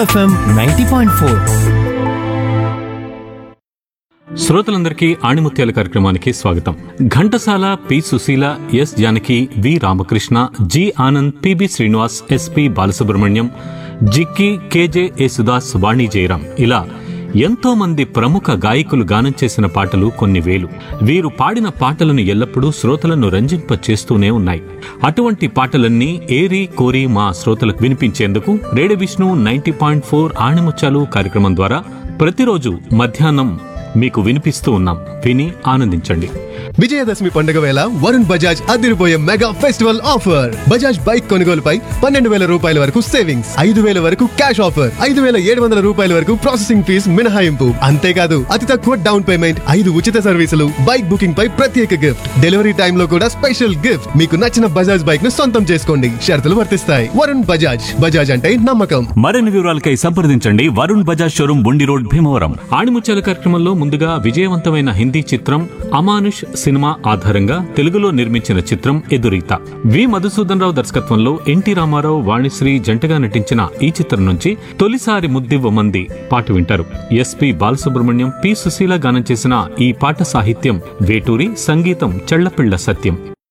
FM ninety point four శ్రోతలందరికీ ఆణిముత్యాల కార్యక్రమానికి స్వాగతం Ghantasala P Susheela S Janaki V Ramakrishna G Anand PB Srinivas SP Balasubrahmanyam Jikki KJ Yesudas Vani Jayaram ఇలా ఎంతో మంది ప్రముఖ గాయకులు గానం చేసిన పాటలు కొన్ని వేలు వీరు పాడిన పాటలను ఎల్లప్పుడూ శ్రోతలను రంజింప చేస్తూనే ఉన్నాయి అటువంటి పాటలన్నీ ఏరి కోరి మా శ్రోతలకు వినిపించేందుకు radio Vishnu ninety point four ఆణిముత్యాలు కార్యక్రమం ద్వారా ప్రతిరోజు మధ్యాహ్నం మీకు వినిపిస్తూ ఉన్నాం విని ఆనందించండి విజయదశమి పండుగ వేళ వరుణ్ బజాజ్ అదిరిపోయే mega festival offer Bajaj bike కొనుగోలుపై పన్నెండు వేల రూపాయల వరకు సేవింగ్స్ ఐదు వేల వరకు క్యాష్ ఆఫర్ ఐదు వేల ఏడు వందల రూపాయల వరకు ప్రాసెసింగ్ ఫీజు మినహాయింపు అంతేకాదు అతి తక్కువ డౌన్ పేమెంట్ ఐదు ఉచిత సర్వీసులు బైక్ బుకింగ్ పై ప్రత్యేక గిఫ్ట్ డెలివరీ టైమ్ లో కూడా స్పెషల్ గిఫ్ట్ మీకు నచ్చిన బజాజ్ బైక్ ను సొంతం చేసుకోండి షరతులు వర్తిస్తాయి వరుణ్ బజాజ్ బజాజ్ అంటే నమ్మకం మరిన్ని వివరాలకై సంప్రదించండి వరుణ్ బజాజ్ షోరూమ్ బుండి రోడ్ భీమవరం ఆణిముత్యాల కార్యక్రమంలో ముందుగా విజయవంతమైన హిందీ చిత్రం అమానుష్ సినిమా ఆధారంగా తెలుగులో నిర్మించిన చిత్రం ఎదురీత వి మధుసూదన్ రావు దర్శకత్వంలో ఎన్టీ రామారావు వాణిశ్రీ జంటగా నటించిన ఈ చిత్రం నుంచి తొలిసారి ముద్దివ్వమంది పాట వింటారు ఎస్పి బాలసుబ్రహ్మణ్యం పి సుశీల గానం చేసిన ఈ పాట సాహిత్యం వేటూరి సంగీతం చెళ్లపిళ్ల సత్యం